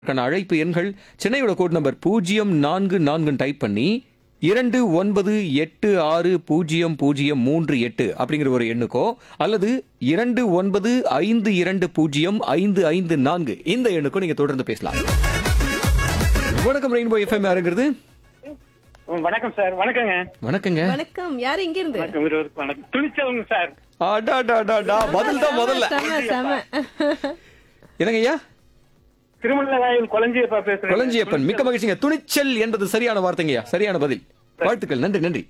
க்கான அழைப்பு எண்கள் சென்னையோட கோட் நம்பர் பூஜ்ஜியம் நான்கு நான்கு டைப் பண்ணி இரண்டு ஒன்பது எட்டு ஆறு பூஜ்ஜியம் பூஜ்ஜியம் மூன்று எட்டு அப்படிங்கிற ஒரு எண்ணுக்கோ அல்லது இரண்டு ஒன்பது ஐந்து இரண்டு பூஜ்ஜியம் ஐந்து ஐந்து நான்கு இந்த எண்ணுக்கோ நீங்க தொடர்ந்து பேசலாம் வணக்கம் ரெயின்போ எஃப்எம் யாருங்கிறது ம், வணக்கம் சார் வணக்கங்க வணக்கங்க வணக்கம் யார் எங்க இருந்து வணக்கம் இருவருக்கும் வணக்கம் துணிச்சவங்க சார் அடாடாடாடா, பதில் தான் முதல்ல செம செம என்னங்க ஐயா திருமணராயன் குழஞ்சியப்பா பேசுறேன் கொளஞ்சியப்பன் மிக்க மகிழ்ச்சிங்க துணிச்சல் என்பது சரியான வார்த்தைங்கய்யா சரியான பதில் வாழ்த்துக்கள் நன்றி நன்றி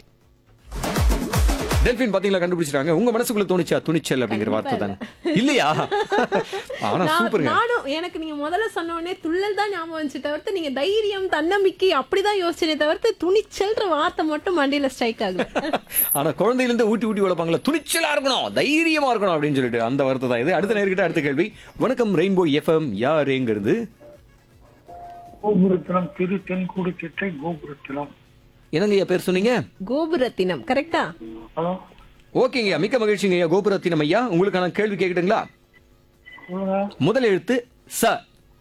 டெல்பின் பாத்தீங்களா கண்டுபிடிச்சிட்டாங்க உங்க மனசுக்குள்ள தோணுச்சா துணிச்சல் அப்படிங்கிற வார்த்தை தானே இல்லையா ஆனா நான்- சூப்பருங்க நானும் எனக்கு நீங்க முதல்ல சொன்ன உடனே துள்ளல் தான் ஞாபகம் வந்துச்சு தவிர்த்து நீங்க தைரியம் தன்னம்பிக்கை அப்படிதான் யோசிச்சனே தவிர்த்து துணிச்சல்ன்ற வார்த்தை மட்டும் மண்டியில ஸ்ட்ரைக் ஆகுது ஆனா குழந்தையில இருந்து ஊட்டி ஊட்டி வளர்ப்பாங்களா துணிச்சலா இருக்கணும் தைரியமா இருக்கணும் அப்படின்னு சொல்லிட்டு அந்த வார்த்தை தான் இது அடுத்த நேர்கிட்ட அடுத்த கேள்வி வணக்கம் ரெயின்போ எஃப்எம் யாருங்கிறது கோபுரத்தினம் திரு தென்கூடு திட்டை கோபுரத்தினம் என்னங்க ஐயா பேர் சொன்னீங்க கோபுரத்தினம் கரெக்டா ஹலோ ஓகேங்கய்யா மிக்க மகிழ்ச்சிங்க ஐயா கோபுரத்தினம் ஐயா உங்களுக்கான கேள்வி கேட்கட்டுங்களா சொல்லுங்க முதல் எழுத்து ச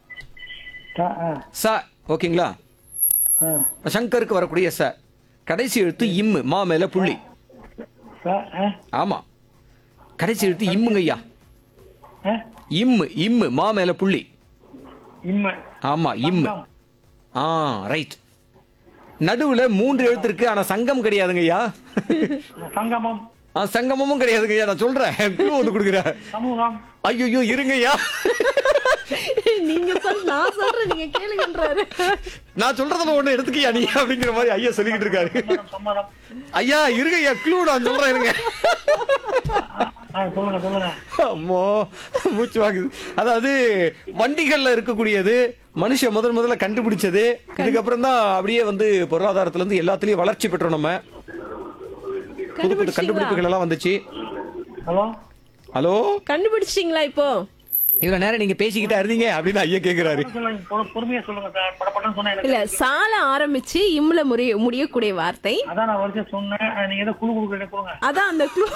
த- ஆ, ச ஓகேங்களா ஆ. சங்கருக்கு வரக்கூடிய ச கடைசி எழுத்து இம்மு மா மேல புள்ளி ச- ஆ, ஆமா கடைசி எழுத்து இம்முங்க ஐயா ஆ. இம்மு இம்மு மா மேல புள்ளி இம்ம ஆமா இம்மு ஆ ரைட் நடுவுல மூன்று எழுத்து இருக்கு ஆனா சங்கம் கிடையாதுங்க ஐயா சங்கமம் ஆ, சங்கமமும் கிடையாதுங்க ஐயா நான் சொல்றேன் clue வந்து கொடுக்குறேன் சமூகம் ஐயோ இருங்க ஐயா நீங்க சொல் நான் சொல்றேன் நீங்க கேளுங்கன்றாரு நான் சொல்றதுல ஒண்ணு எடுத்துக்கியா நீ அப்படிங்கிற மாதிரி ஐயா சொல்லிக்கிட்டு இருக்காரு சம்மதம், சம்மதம் ஐயா இருங்க ஐயா க்ளூ நான் சொல்றேன் இருங்க ஆ, சொல்லுங்க சொல்லுங்க அம்மோ மூச்சு வாங்குது அதாவது வண்டிகள்ல இருக்கக்கூடியது மனுஷன் முதல் முதல்ல கண்டுபிடிச்சது இதுக்கப்புறம் தான் அப்படியே வந்து பொருளாதாரத்துல இருந்து எல்லாத்துலயும் வளர்ச்சி பெற்றோம் நம்ம புது புது கண்டுபிடிப்புகள் எல்லாம் வந்துச்சு ஹலோ ஹலோ கண்டுபிடிச்சிட்டீங்களா இப்போ இவ்வளவு நேரம் நீங்க பேசிக்கிட்டா இருந்தீங்க அப்படின்னு ஐயா கேக்குறாரு சொல்லுங்க பொறு- பொறுமையா சொல்லுங்க சார் படப்படன்னு சொன்னேன் எனக்கு இல்ல சால ஆரம்பிச்சு இம்ல முறைய முடியக்கூடிய வார்த்தை அதான் நான் வரைக்கும் சொன்னேன் ஆ, நீங்க ஏதோ குழு குழு கொடுங்க அதான் அந்த clue.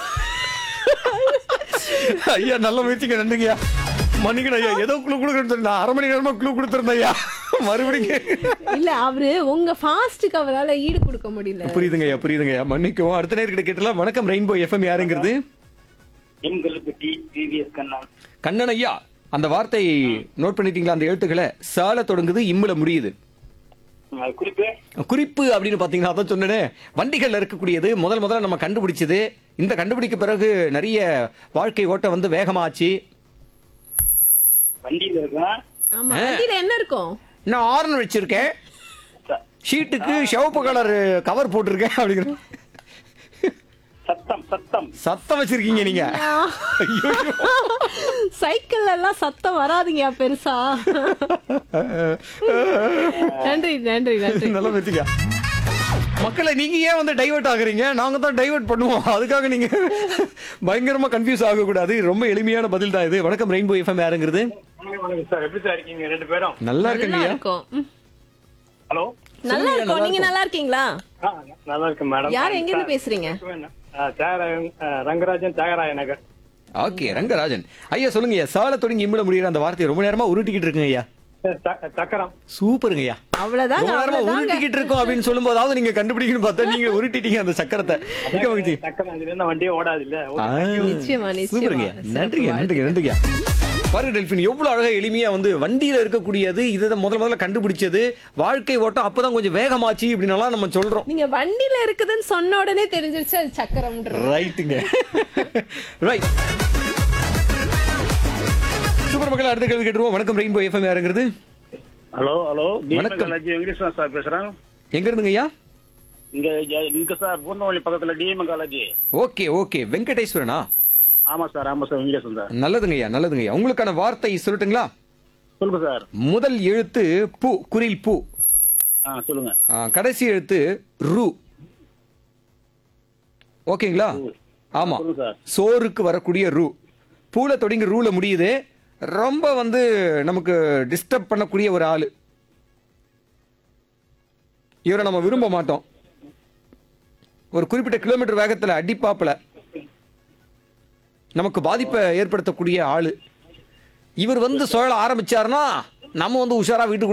ஐயா நல்ல முயற்சிங்க நன்றிங்கய்யா மன்னிக்கணும் ஐயா ஏதோ குழு கொடுக்கணும் நான் அரை மணி நேரமா குழு கொடுத்துருந்தேன் ஐயா மறுபடியும் இல்ல அவரு உங்க ஃபாஸ்ட்டுக்கு அவரால ஈடு கொடுக்க முடியல புரியுதுங்க ஐயா புரியுதுங்க ஐயா மன்னிக்கவும் அடுத்த நேர்கிட்ட கேட்டலாம் வணக்கம் ரெயின்போ எஃப்எம் யாருங்கிறது எங்களுக்கு டி டிவிஎஸ் கண்ணன் கண்ணன் ஐயா அந்த வார்த்தை நோட் பண்ணிட்டீங்களா அந்த எழுத்துக்களை சால தொடங்குது இம்முல முடியுது ம், அது குறிப்பு குறிப்பு அப்படின்னு பாத்தீங்கன்னா அதான் சொன்னேனே வண்டிகள்ல இருக்கக்கூடியது முதல் முதல்ல நம்ம கண்டுபிடிச்சது இந்த கண்டுபிடிக்க பிறகு நிறைய வாழ்க்கை ஓட்டம் வந்து வேகமாச்சு வண்டியில இருக்கேன் ஆமா வண்டியில என்ன இருக்கும் நான் ஆர்ன் வச்சிருக்கேன் ஷீட்டுக்கு சிவப்பு கலர் கவர் போட்டிருக்கேன் அப்படிங்கிற சத்தம் சத்தம் சத்தம் வச்சிருக்கீங்க நீங்க ஐயோ. சைக்கிள்ல எல்லாம் சத்தம் வராதுங்க பெருசா நன்றி நன்றி நன்றி நல்லா வச்சுக்க மக்களை நீங்க ஏன் வந்து டைவர்ட் ஆகுறீங்க நாங்க தான் டைவர்ட் பண்ணுவோம் அதுக்காக நீங்க பயங்கரமா கன்ஃபியூஸ் ஆக கூடாது ரொம்ப எளிமையான பதில் தான் இது வணக்கம் ரெயின்போ எஃப்எம் யாருங்கிறது வணக்கம் வணக்கம் சார் எப்படி சார் இருக்கீங்க ரெண்டு பேரும் நல்லா நல்லா இருக்குங்கய்யா இருக்கும் ம். ஹலோ நல்லா இருக்கும் நீங்க நல்லா இருக்கீங்களா ஆ, நல்லா இருக்கு மேடம் யார் எங்க இருந்து பேசுறீங்க ஆ, தியாகராயன் ஆ, ரங்கராஜன் தியாகராய நகர் ஓகே ரங்கராஜன் ஐயா சொல்லுங்க ஐயா சால தொடங்கி இம்மிட முடியற அந்த வார்த்தையை ரொம்ப நேரமா உருட்டிக்கிட்டு இருக்குங்க ஐயா ச- சக்கரம் சூப்பருங்க ஐயா அவ்வளவுதாங்க ரொம்ப நேரமா அவ்வளவுதாங்க உருட்டிக்கிட்டு இருக்கோம் அப்படின்னு சொல்லும் போதாவது நீங்க கண்டுபிடிக்கணும்னு பார்த்தா நீங்க உருட்டிட்டீங்க அந்த சக்கரத்தை மிக்க மகிழ்ச்சி சக்கரம் அதுல இருந்தா வண்டியே ஓடாது இல்ல ஆ, நிச்சயமா, நிச்சயமா. சூப்பருங்க நன்றிங்க நன்றிங்க நன்றிங்க பாருங்க டெல்பின் எவ்வளவு அழகா எளிமையா வந்து வண்டியில இருக்கக்கூடியது இதை முதல்ல முதல்ல கண்டுபிடிச்சது வாழ்க்கை ஓட்டம் அப்பதான் கொஞ்சம் வேகமாச்சு அப்படின்னு நம்ம சொல்றோம் நீங்க வண்டியில இருக்குதுன்னு சொன்ன உடனே தெரிஞ்சிருச்சு அது சக்கரம்ன்றது ரைட்டுங்க ரைட் சூப்பர் மக்கள் அடுத்த கேள்வி கேட்டுருவோம் வணக்கம் ரெயின்போ எஃப்எம் யாருங்கிறது ஹலோ ஹலோ வணக்கம். காலேஜ் வெங்கடேஸ்வரன் சார் பேசுறேன் எங்க இருந்துங்க ஐயா இங்க இங்க சார் பூந்தமல்லி பக்கத்துல டிஎம் காலேஜ் ஓகே ஓகே வெங்கடேஸ்வரனா ஆமா சார் ஆமா சார் வெங்கடேஸ்வரன் சார் நல்லதுங்க ஐயா நல்லதுங்க ஐயா உங்களுக்கான வார்த்தை சொல்லட்டுங்களா சொல்லுங்க சார் முதல் எழுத்து பூ குரில் பூ ஆ சொல்லுங்க ஆ, கடைசி எழுத்து ரு ஓகேங்களா ஆமா சொல்லுங்க சார் சோறுக்கு வரக்கூடிய ரூ பூல தொடங்கி ரூல முடியுது ரொம்ப வந்து நமக்கு டிஸ்டர்ப் பண்ணக்கூடிய ஒரு ஆளு இவரை நம்ம விரும்ப மாட்டோம் ஒரு குறிப்பிட்ட கிலோமீட்டர் வேகத்துல அடிப்பாப்புல நமக்கு பாதிப்பை ஏற்படுத்தக்கூடிய ஆளு இவர் வந்து சுழல ஆரம்பிச்சாருன்னா நம்ம வந்து உஷாரா வீட்டுக்கு